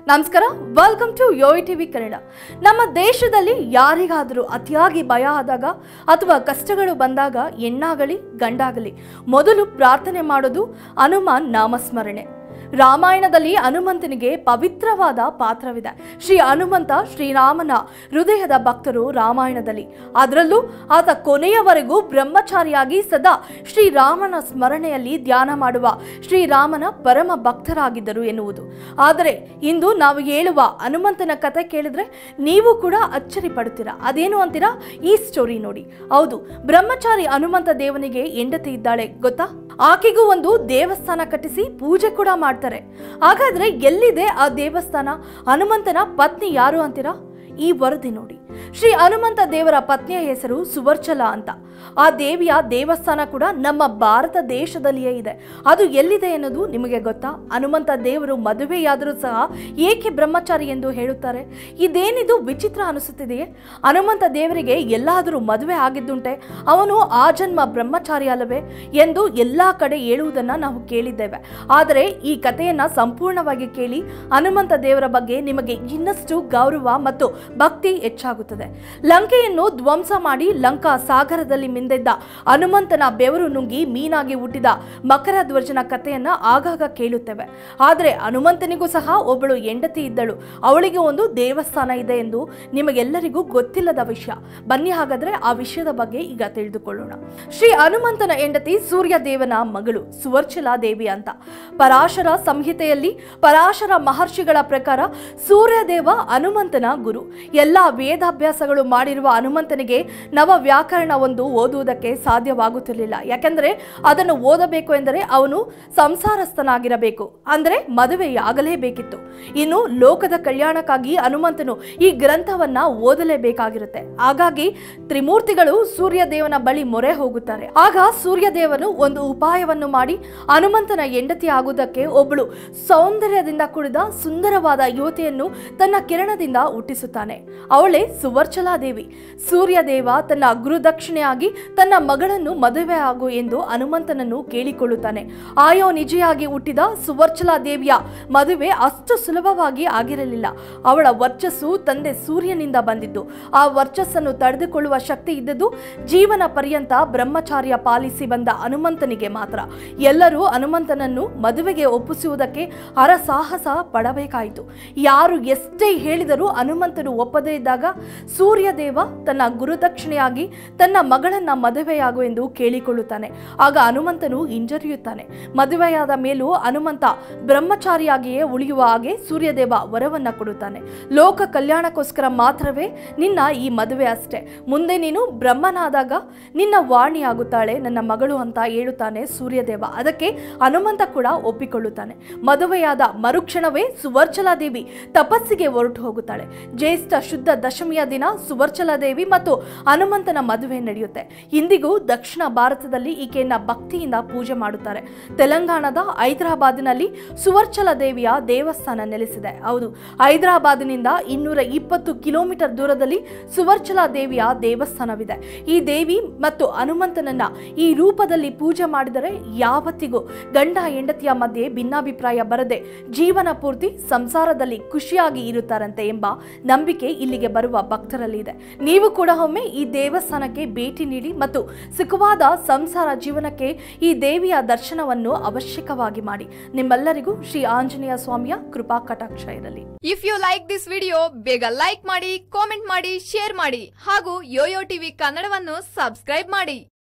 ನಮಸ್ಕಾರ welcome to yo TV Kannada ನಮ್ಮ ದೇಶದಲ್ಲಿ ಯಾರಿಗಾದರೂ ಅತಿಯಾಗಿ ಭಯ ಆದಾಗ ಅಥವಾ ಕಷ್ಟಗಳು ಬಂದಾಗ ಹೆಣ್ಣಾಗಲಿ ಗಂಡಾಗಲಿ ಮೊದಲು ಪ್ರಾರ್ಥನೆ ಮಾಡೋದು ಹನುಮಾನ್ ನಾಮಸ್ಮರಣೆ ರಾಮಾಯಣದಲ್ಲಿ ಹನುಮಂತನಿಗೆ ಪವಿತ್ರವಾದ ಪಾತ್ರವಿದೆ ಶ್ರೀ ಹನುಮಂತ ಶ್ರೀರಾಮನ ಹೃದಯದ ಭಕ್ತರು ರಾಮಾಯಣದಲ್ಲಿ ಅದರಲ್ಲೂ ಆತ ಕೊನೆಯವರೆಗೂ ಬ್ರಹ್ಮಚಾರಿಯಾಗಿ ಸದಾ ಶ್ರೀರಾಮನ ಸ್ಮರಣೆಯಲ್ಲಿ ಧ್ಯಾನ ಮಾಡುವ ಶ್ರೀರಾಮನ ಪರಮ ಭಕ್ತರಾಗಿದ್ದರು ಎನ್ನುವುದು ಆದರೆ ಇಂದು ನಾವು ಹೇಳುವ ಹನುಮಂತನ ಕತೆ ಕೇಳಿದ್ರೆ ನೀವು ಕೂಡ ಅಚ್ಚರಿ ಪಡುತ್ತೀರಾ ಅದೇನು ಅಂತೀರಾ ಈ ಸ್ಟೋರಿ ನೋಡಿ ಹೌದು ಬ್ರಹ್ಮಚಾರಿ ಹನುಮಂತ ದೇವನಿಗೆ ಹೆಂಡತಿ ಇದ್ದಾಳೆ ಗೊತ್ತಾ ಆಕೆಗೂ ಒಂದು ದೇವಸ್ಥಾನ ಕಟ್ಟಿಸಿ ಪೂಜೆ ಕೂಡ ಮಾಡ್ತಾರೆ ಹಾಗಾದ್ರೆ ಎಲ್ಲಿದೆ ಆ ದೇವಸ್ಥಾನ ಹನುಮಂತನ ಪತ್ನಿ ಯಾರು ಅಂತೀರಾ ಈ ವರದಿ ನೋಡಿ ಶ್ರೀ ಹನುಮಂತ ದೇವರ ಪತ್ನಿಯ ಹೆಸರು ಸುವರ್ಚಲ ಅಂತ ಆ ದೇವಿಯ ದೇವಸ್ಥಾನ ಕೂಡ ನಮ್ಮ ಭಾರತ ದೇಶದಲ್ಲಿಯೇ ಇದೆ ಅದು ಎಲ್ಲಿದೆ ಎನ್ನುವುದು ನಿಮಗೆ ಗೊತ್ತಾ ಹನುಮಂತ ದೇವರು ಮದುವೆಯಾದರೂ ಸಹ ಏಕೆ ಬ್ರಹ್ಮಚಾರಿ ಎಂದು ಹೇಳುತ್ತಾರೆ ಇದೇನಿದು ವಿಚಿತ್ರ ಅನಿಸುತ್ತಿದೆಯೇ ಹನುಮಂತ ದೇವರಿಗೆ ಎಲ್ಲಾದರೂ ಮದುವೆ ಆಗಿದ್ದುಂಟೆ ಅವನು ಆ ಜನ್ಮ ಬ್ರಹ್ಮಚಾರಿ ಅಲ್ಲವೇ ಎಂದು ಎಲ್ಲಾ ಕಡೆ ಹೇಳುವುದನ್ನ ನಾವು ಕೇಳಿದ್ದೇವೆ ಆದರೆ ಈ ಕಥೆಯನ್ನ ಸಂಪೂರ್ಣವಾಗಿ ಕೇಳಿ ಹನುಮಂತ ದೇವರ ಬಗ್ಗೆ ನಿಮಗೆ ಇನ್ನಷ್ಟು ಗೌರವ ಮತ್ತು ಭಕ್ತಿ ಹೆಚ್ಚಾಗುತ್ತದೆ ಲಂಕೆಯನ್ನು ಧ್ವಂಸ ಮಾಡಿ ಲಂಕಾ ಸಾಗರದಲ್ಲಿ ಮಿಂದೆದ್ದ ಹನುಮಂತನ ಬೆವರು ನುಂಗಿ ಮೀನಾಗಿ ಹುಟ್ಟಿದ ಮಕರ ಧ್ವಜನ ಕಥೆಯನ್ನ ಆಗಾಗ ಕೇಳುತ್ತೇವೆ ಆದರೆ ಹನುಮಂತನಿಗೂ ಸಹ ಒಬ್ಬಳು ಹೆಂಡತಿ ಇದ್ದಳು ಅವಳಿಗೆ ಒಂದು ದೇವಸ್ಥಾನ ಇದೆ ಎಂದು ನಿಮಗೆಲ್ಲರಿಗೂ ಗೊತ್ತಿಲ್ಲದ ವಿಷಯ ಬನ್ನಿ ಹಾಗಾದ್ರೆ ಆ ವಿಷಯದ ಬಗ್ಗೆ ಈಗ ತಿಳಿದುಕೊಳ್ಳೋಣ ಶ್ರೀ ಹನುಮಂತನ ಹೆಂಡತಿ ಸೂರ್ಯ ದೇವನ ಮಗಳು ಸುವರ್ಚಲಾ ದೇವಿ ಅಂತ ಪರಾಶರ ಸಂಹಿತೆಯಲ್ಲಿ ಪರಾಶರ ಮಹರ್ಷಿಗಳ ಪ್ರಕಾರ ಸೂರ್ಯದೇವ ಹನುಮಂತನ ಗುರು ಎಲ್ಲ ವೇದಾಭ್ಯಾಸಗಳು ಮಾಡಿರುವ ಹನುಮಂತನಿಗೆ ನವ ವ್ಯಾಕರಣ ಒಂದು ಓದುವುದಕ್ಕೆ ಸಾಧ್ಯವಾಗುತ್ತಿರಲಿಲ್ಲ ಯಾಕೆಂದರೆ ಅದನ್ನು ಓದಬೇಕು ಎಂದರೆ ಅವನು ಸಂಸಾರಸ್ಥನಾಗಿರಬೇಕು ಅಂದರೆ ಮದುವೆಯಾಗಲೇಬೇಕಿತ್ತು ಇನ್ನು ಲೋಕದ ಕಲ್ಯಾಣಕ್ಕಾಗಿ ಹನುಮಂತನು ಈ ಗ್ರಂಥವನ್ನ ಓದಲೇಬೇಕಾಗಿರುತ್ತೆ ಹಾಗಾಗಿ ತ್ರಿಮೂರ್ತಿಗಳು ಸೂರ್ಯದೇವನ ಬಳಿ ಮೊರೆ ಹೋಗುತ್ತಾರೆ ಆಗ ಸೂರ್ಯದೇವನು ಒಂದು ಉಪಾಯವನ್ನು ಮಾಡಿ ಹನುಮಂತನ ಹೆಂಡತಿ ಆಗುವುದಕ್ಕೆ ಒಬ್ಬಳು ಸೌಂದರ್ಯದಿಂದ ಕೂಡಿದ ಸುಂದರವಾದ ಯುವತಿಯನ್ನು ತನ್ನ ಕಿರಣದಿಂದ ಹುಟ್ಟಿಸುತ್ತಾನೆ ಅವಳೇ ಸುವರ್ಚಲಾ ದೇವಿ ಸೂರ್ಯದೇವ ತನ್ನ ಗುರುದಕ್ಷಿಣೆಯಾಗಿ ತನ್ನ ಮಗಳನ್ನು ಮದುವೆ ಆಗು ಎಂದು ಹನುಮಂತನನ್ನು ಕೇಳಿಕೊಳ್ಳುತ್ತಾನೆ ಆಯೋ ನಿಜೆಯಾಗಿ ಹುಟ್ಟಿದ ಸುವರ್ಚಲಾ ದೇವಿಯ ಮದುವೆ ಅಷ್ಟು ಸುಲಭವಾಗಿ ಆಗಿರಲಿಲ್ಲ ಅವಳ ವರ್ಚಸ್ಸು ತಂದೆ ಸೂರ್ಯನಿಂದ ಬಂದಿದ್ದು ಆ ವರ್ಚಸ್ಸನ್ನು ತಡೆದುಕೊಳ್ಳುವ ಶಕ್ತಿ ಇದ್ದದ್ದು ಜೀವನ ಪರ್ಯಂತ ಬ್ರಹ್ಮಚಾರ್ಯ ಪಾಲಿಸಿ ಬಂದ ಹನುಮಂತನಿಗೆ ಮಾತ್ರ ಎಲ್ಲರೂ ಹನುಮಂತನನ್ನು ಮದುವೆಗೆ ಒಪ್ಪಿಸುವುದಕ್ಕೆ ಹರಸಾಹಸ ಪಡಬೇಕಾಯಿತು ಯಾರು ಎಷ್ಟೇ ಹೇಳಿದರೂ ಹನುಮಂತನು ಒಪ್ಪದೇ ಇದ್ದಾಗ ಸೂರ್ಯದೇವ ತನ್ನ ಗುರುದಕ್ಷಿಣೆಯಾಗಿ ತನ್ನ ಮಗಳನ್ನ ಮದುವೆಯಾಗು ಎಂದು ಕೇಳಿಕೊಳ್ಳುತ್ತಾನೆ ಆಗ ಹನುಮಂತನು ಹಿಂಜರಿಯುತ್ತಾನೆ ಮದುವೆಯಾದ ಮೇಲೂ ಹನುಮಂತ ಬ್ರಹ್ಮಚಾರಿಯಾಗಿಯೇ ಉಳಿಯುವ ಹಾಗೆ ಸೂರ್ಯದೇವ ವರವನ್ನ ಕೊಡುತ್ತಾನೆ ಲೋಕ ಕಲ್ಯಾಣಕ್ಕೋಸ್ಕರ ಮಾತ್ರವೇ ನಿನ್ನ ಈ ಮದುವೆ ಅಷ್ಟೇ ಮುಂದೆ ನೀನು ಬ್ರಹ್ಮನಾದಾಗ ನಿನ್ನ ವಾಣಿಯಾಗುತ್ತಾಳೆ ನನ್ನ ಮಗಳು ಅಂತ ಹೇಳುತ್ತಾನೆ ಸೂರ್ಯದೇವ ಅದಕ್ಕೆ ಹನುಮಂತ ಕೂಡ ಒಪ್ಪಿಕೊಳ್ಳುತ್ತಾನೆ ಮದುವೆಯಾದ ಮರುಕ್ಷಣವೇ ಸುವರ್ಚಲಾ ದೇವಿ ತಪಸ್ಸಿಗೆ ಹೊರಟು ಹೋಗುತ್ತಾಳೆ ಜ್ಯೇಷ್ಠ ಶುದ್ಧ ದಶಮಿಯ ದಿನ ಸುವರ್ಚಲಾ ದೇವಿ ಮತ್ತು ಹನುಮಂತನ ಮದುವೆ ನಡೆಯುತ್ತೆ ಇಂದಿಗೂ ದಕ್ಷಿಣ ಭಾರತದಲ್ಲಿ ಈಕೆಯನ್ನ ಭಕ್ತಿಯಿಂದ ಪೂಜೆ ಮಾಡುತ್ತಾರೆ ತೆಲಂಗಾಣದ ಹೈದರಾಬಾದಿನಲ್ಲಿ ಸುವರ್ಚಲ ದೇವಿಯ ದೇವಸ್ಥಾನ ನೆಲೆಸಿದೆ ಹೌದು ಹೈದರಾಬಾದಿನಿಂದ ಇನ್ನೂರ ಇಪ್ಪತ್ತು ಕಿಲೋಮೀಟರ್ ದೂರದಲ್ಲಿ ಸುವರ್ಚಲಾ ದೇವಿಯ ದೇವಸ್ಥಾನವಿದೆ ಈ ದೇವಿ ಮತ್ತು ಹನುಮಂತನನ್ನ ಈ ರೂಪದಲ್ಲಿ ಪೂಜೆ ಮಾಡಿದರೆ ಯಾವತ್ತಿಗೂ ಗಂಡ ಹೆಂಡತಿಯ ಮಧ್ಯೆ ಭಿನ್ನಾಭಿಪ್ರಾಯ ಬರದೆ ಜೀವನ ಪೂರ್ತಿ ಸಂಸಾರದಲ್ಲಿ ಖುಷಿಯಾಗಿ ಇರುತ್ತಾರಂತೆ ಎಂಬ ನಂಬಿಕೆ ಇಲ್ಲಿಗೆ ಬರುವ ಭಕ್ತರಲ್ಲಿ ಇದೆ ನೀವು ಕೂಡ ಒಮ್ಮೆ ಈ ದೇವಸ್ಥಾನಕ್ಕೆ ಭೇಟಿ ನೀಡಿ ಮತ್ತು ಸುಖವಾದ ಸಂಸಾರ ಜೀವನಕ್ಕೆ ಈ ದೇವಿಯ ದರ್ಶನವನ್ನು ಅವಶ್ಯಕವಾಗಿ ಮಾಡಿ ನಿಮ್ಮೆಲ್ಲರಿಗೂ ಶ್ರೀ ಆಂಜನೇಯ ಸ್ವಾಮಿಯ ಕೃಪಾ ಕಟಾಕ್ಷ ಇರಲಿ if you like this video ಬೇಗ ಲೈಕ್ ಮಾಡಿ ಕಾಮೆಂಟ್ ಮಾಡಿ ಶೇರ್ ಮಾಡಿ ಹಾಗೂ ಯೋಯೋ ಟಿವಿ ಕನ್ನಡವನ್ನು ಸಬ್ಸ್ಕ್ರೈಬ್ ಮಾಡಿ